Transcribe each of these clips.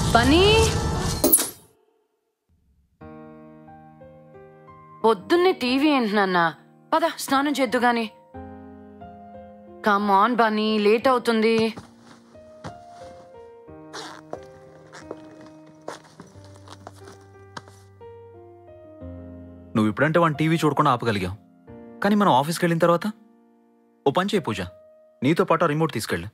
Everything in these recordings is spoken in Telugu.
పని పొద్దున్నే టీవీ ఏంటి నాన్న పద స్నానం చేద్దు గాని కమ్ ఆన్ బనీ లేట్ అవుతుంది నువ్వు ఇప్పుడంటే వాడిని టీవీ చూడకుండా ఆపగలిగావు కానీ మనం ఆఫీస్కి వెళ్ళిన తర్వాత ఓ పని చేయి పూజ నీతో పాటు ఆ రిమోట్ తీసుకెళ్ళు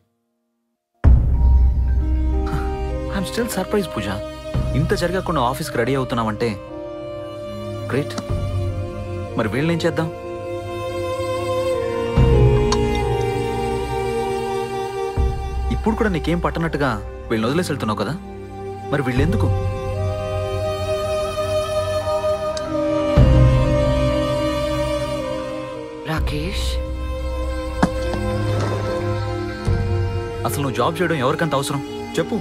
ఐఎమ్ స్టిల్ సర్ప్రైజ్ పూజ ఇంత జరగకుండా ఆఫీస్కి రెడీ అవుతున్నావంటే గ్రేట్ మరి వీళ్ళని ఏం చేద్దాం ఇప్పుడు కూడా నీకేం పట్టనట్టుగా వీళ్ళని వదిలేసి వెళ్తున్నావు కదా మరి వీళ్ళెందుకు రాకేష్ అసలు నువ్వు జాబ్ చేయడం ఎవరికంత అవసరం చెప్పు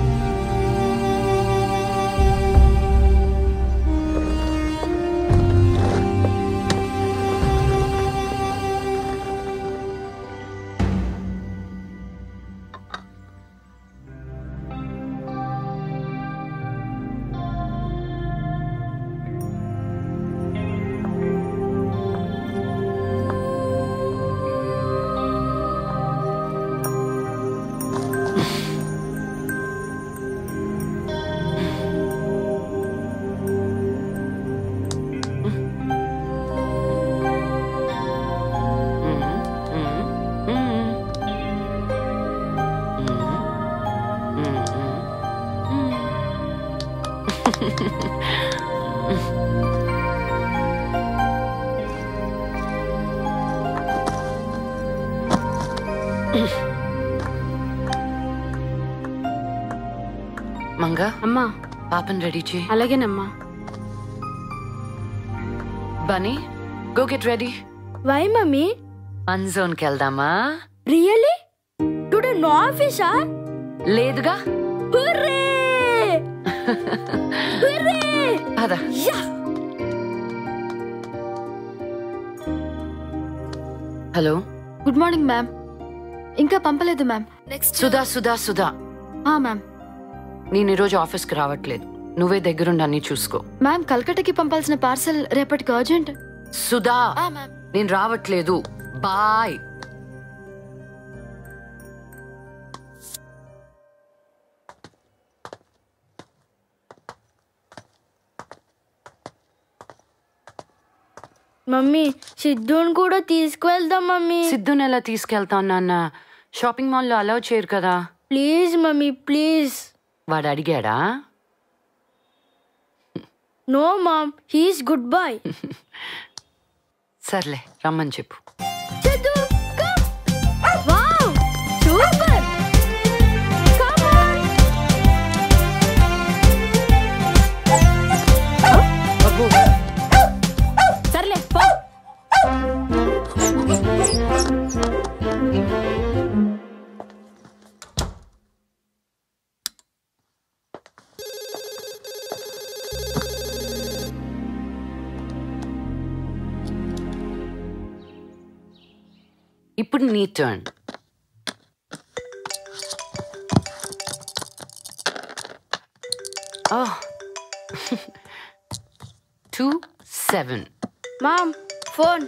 మంగ అమ్మా పాపని రెడీ చేయి అలాగేనమ్మా Bunny go get ready why mummy one జోన్కి వెళ్దామా రియలీ టుడే నో ఆఫీసా లేదుగా హుర్రే హుర్రే పద yeah hello good morning ma'am ఇంకా పంపలేదు ma'am next Sudha Sudha Sudha ma'am నేను ఈరోజు ఆఫీస్కి రావట్లేదు నువ్వే దగ్గరుండి అన్ని చూసుకో మ్యామ్ కల్కటాకి పంపాల్సిన పార్సల్ రేపటికి అర్జెంట్ సుధా మ్యామ్ నేను రావట్లేదు బాయ్ మమ్మీ సిద్ధుని కూడా తీసుకువెళ్దాం మమ్మీ సిద్ధుని ఎలా తీసుకెళ్తాను నాన్న షాపింగ్ మాల్లో అలౌ చేయరు కదా ప్లీజ్ మమ్మీ ప్లీజ్ వాడు అడిగాడా no mom he's good boy సర్లే రమ్మని చెప్పు Siddhu wow super come on సర్లే పో ఇప్పుడు నీ turn two seven mom phone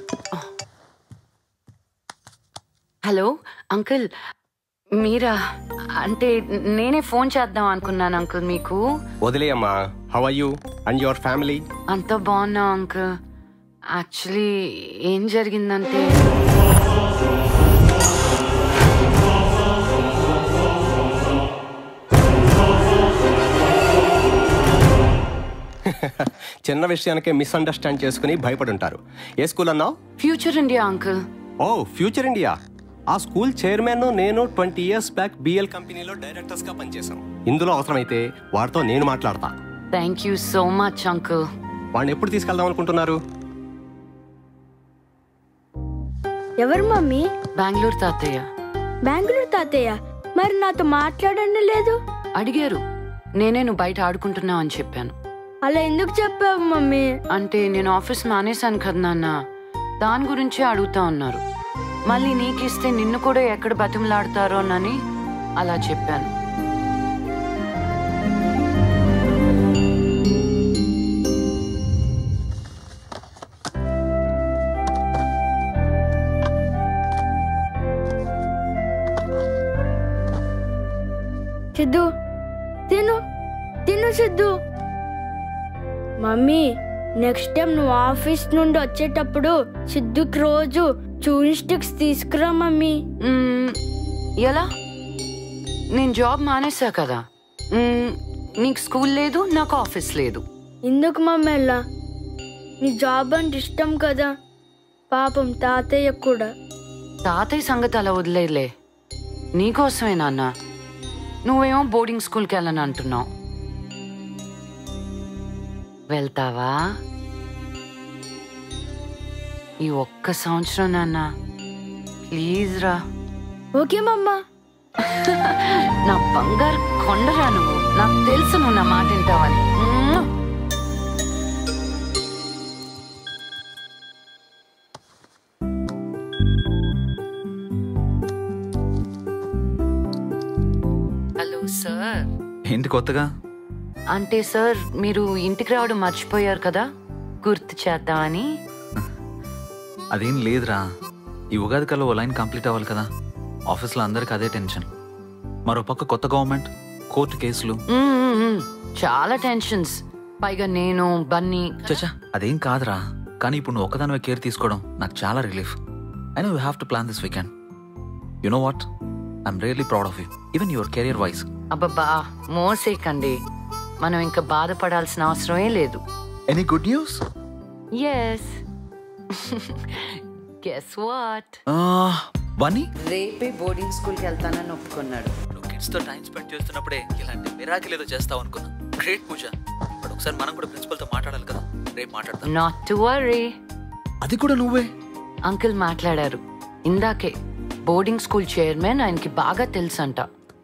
hello uncle మీరా అంటే నేనే ఫోన్ చేద్దాం అనుకున్నాను అంకుల్ మీకు వదిలేయమ్మా how are you and your family అంత బాగున్నా అంకుల్ యాక్చువల్లీ ఏం జరిగిందంటే చిన్న విషయానికే మిస్అండర్స్టాండ్ చేసుకుని భయపడి ఉంటారు ఏ స్కూల్ అన్నావు future India uncle oh future India ఆ స్కూల్ చైర్మన్ నేను ట్వంటీ ఇయర్స్ బ్యాక్ బిఎల్ కంపెనీలో డైరెక్టర్స్ గా పనిచేశాం ఇందులో అవసరమైతే వాడితో నేను మాట్లాడతా thank you so much uncle వాడిని ఎప్పుడు తీసుకెళ్దాం అనుకుంటున్నారు ఎవరు మమ్మీ బెంగళూరు తాతయ్య బెంగళూరు తాతయ్య మరి నాతో మాట్లాడండి లేదు అడిగారు నేనే నువ్వు బయట ఆడుకుంటున్నావు అని చెప్పాను అలా ఎందుకు చెప్పావు మమ్మీ అంటే నేను ఆఫీస్ మానేశాను కదా నాన్న దాని గురించే అడుగుతా ఉన్నారు మళ్ళీ నీకిస్తే నిన్ను కూడా ఎక్కడ బతిమలాడతారోనని అలా చెప్పాను సిద్ధు తిను తిను సిద్ధు మమ్మీ నెక్స్ట్ టైం నువ్వు ఆఫీస్ నుండి వచ్చేటప్పుడు సిద్ధుకి రోజు చూన్ స్టిక్స్ తీసుకురా మమ్మీ మ్మ్, ఎలా నేను జాబ్ మానేసా కదా మ్మ్, నీకు స్కూల్ లేదు నాకు ఆఫీస్ లేదు ఎందుకు మమ్మీ ఎలా నీ జాబ్ అంటే ఇష్టం కదా పాపం తాతయ్య కూడా తాతయ్య సంగతి అలా వదిలేలే నీకోసమే నాన్న నువ్వేమో బోర్డింగ్ స్కూల్కి వెళ్ళని అంటున్నావు వెళ్తావా ఈ ఒక్క సంవత్సరం నాన్న ప్లీజ్ రా ఓకే మమ్మా నా బంగారు కొండరా నువ్వు నాకు తెలుసు నువ్వు నా మాట వింటావని మ్మ్. హలో సార్ ఏంటి కొత్తగా అంటే సార్ మీరు ఇంటికి రావడం మర్చిపోయారు కదా గుర్తు చేద్దామని అదేం లేదురా ఈ ఉగాది కల్లా ఓ లైన్ కంప్లీట్ అవ్వాలి కదా ఆఫీస్లో అందరికి అదే టెన్షన్ మరో పక్క కొత్త గవర్నమెంట్ కోర్టు కేసులు మ్మ్, మ్మ్, మ్మ్. చాలా టెన్షన్స్ పైగా నేను బన్నీ చచ్చా అదేం కాదురా కానీ ఇప్పుడు నువ్వు ఒక్కదానివే కేర్ తీసుకోవడం నాకు చాలా relief I know you have to plan this weekend you know what I'm really proud of you even your career wise అబ్బబ్బా మోసేకండి మనం ఇంకా బాధపడాల్సిన అవసరమే లేదు any good news yes guess what Bunny రేపే బోర్డింగ్ స్కూల్కి వెళ్తానని ఒప్పుకున్నాడు నువ్వు కిడ్స్ తో టైం స్పెండ్ చేస్తున్నప్పుడే ఇలాంటి మిరాకిల్ ఏదో చేస్తావు అనుకున్నా గ్రేట్ పూజ బట్ ఒకసారి మనం కూడా ప్రిన్సిపల్ తో మాట్లాడాలి కదా రేపు మాట్లాడదాం నాట్ టు వరీ అది కూడా నువ్వే అంకుల్ మాట్లాడారు ఇందాకే బోర్డింగ్ స్కూల్ చైర్మన్ ఆయనకి బాగా తెలుసంట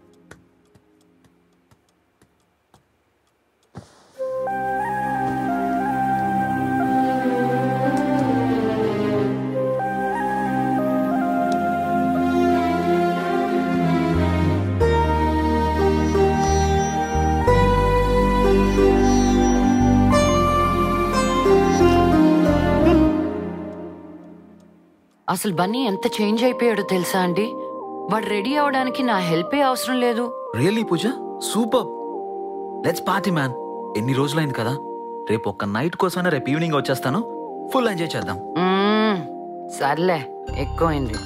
అసలు బన్నీ ఎంత చేంజ్ అయిపోయాడో తెలుసా అండి వాడు రెడీ అవడానికి నా హెల్పే అవసరం లేదు really Pooja super let's party man ఎన్ని రోజులైంది కదా రేపు ఒక్క నైట్ కోసమైనా రేపు ఈవినింగ్ వచ్చేస్తాను ఫుల్ ఎంజాయ్ చేద్దాం మ్మ్, సర్లే ఎక్కువైంది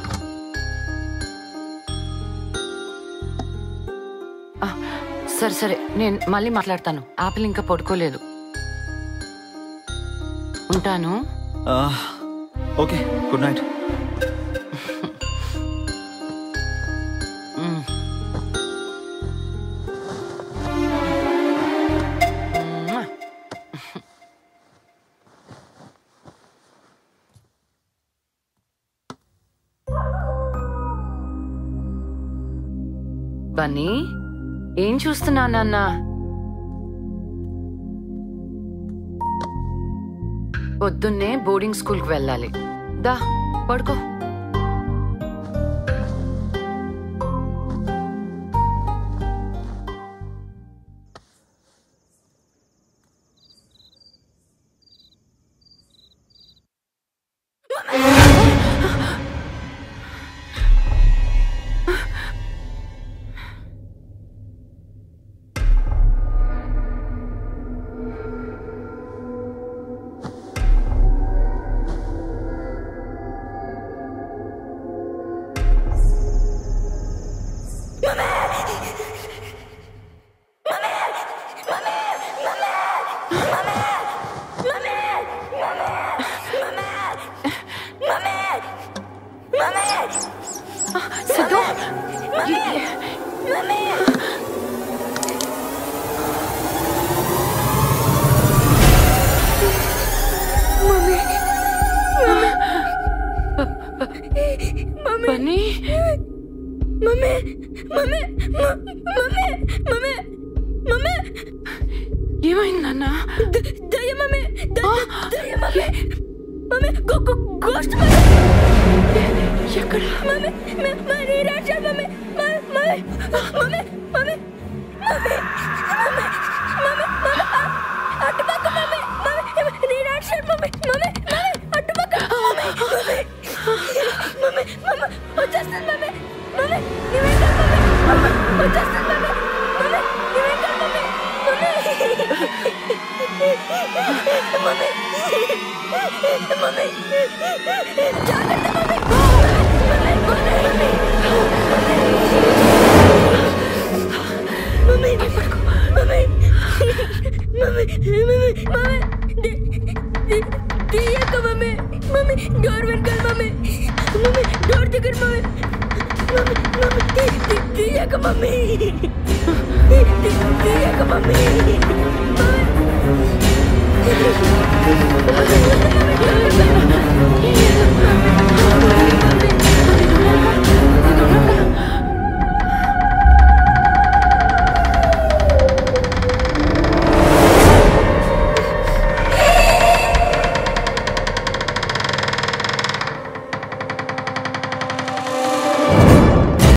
ఆ, సరే సరే నేను మళ్ళీ మాట్లాడతాను ఆపిల్ ఇంకా పడుకోలేదు ఉంటాను ఓకే గుడ్ నైట్ మ్మ్. మ్మ్. బన్నీ ఏం చూస్తున్నా నాన్న పొద్దున్నే బోర్డింగ్ స్కూల్కి వెళ్ళాలి దా పడుకో Siddhu Bunny mummy mummy mummy mummy mummy ఏమైంది నాన్న దయ్య మమ్మీ దయ్య మమ్మీ మమ్మీ గోస్ట్ ఎక్కడ మమ్మీ మమ్మీ రాజా mummy mummy mummy mummy mummy mummy mummy అటుపక్క మమ్మీ మమ్మీ నీరాక్షర్ మమ్మీ మమ్మీ మమ్మీ అటుపక్క మమ్మీ మమ్మీ మమ్మీ మమ్మీ వచ్చేస్తాను మమ్మీ మమ్మీ నీ వెంట మమ్మీ మమ్మీ వచ్చేస్తాను మమ్మీ తీయక మమ్మీ తీయక మమ్మీ Thank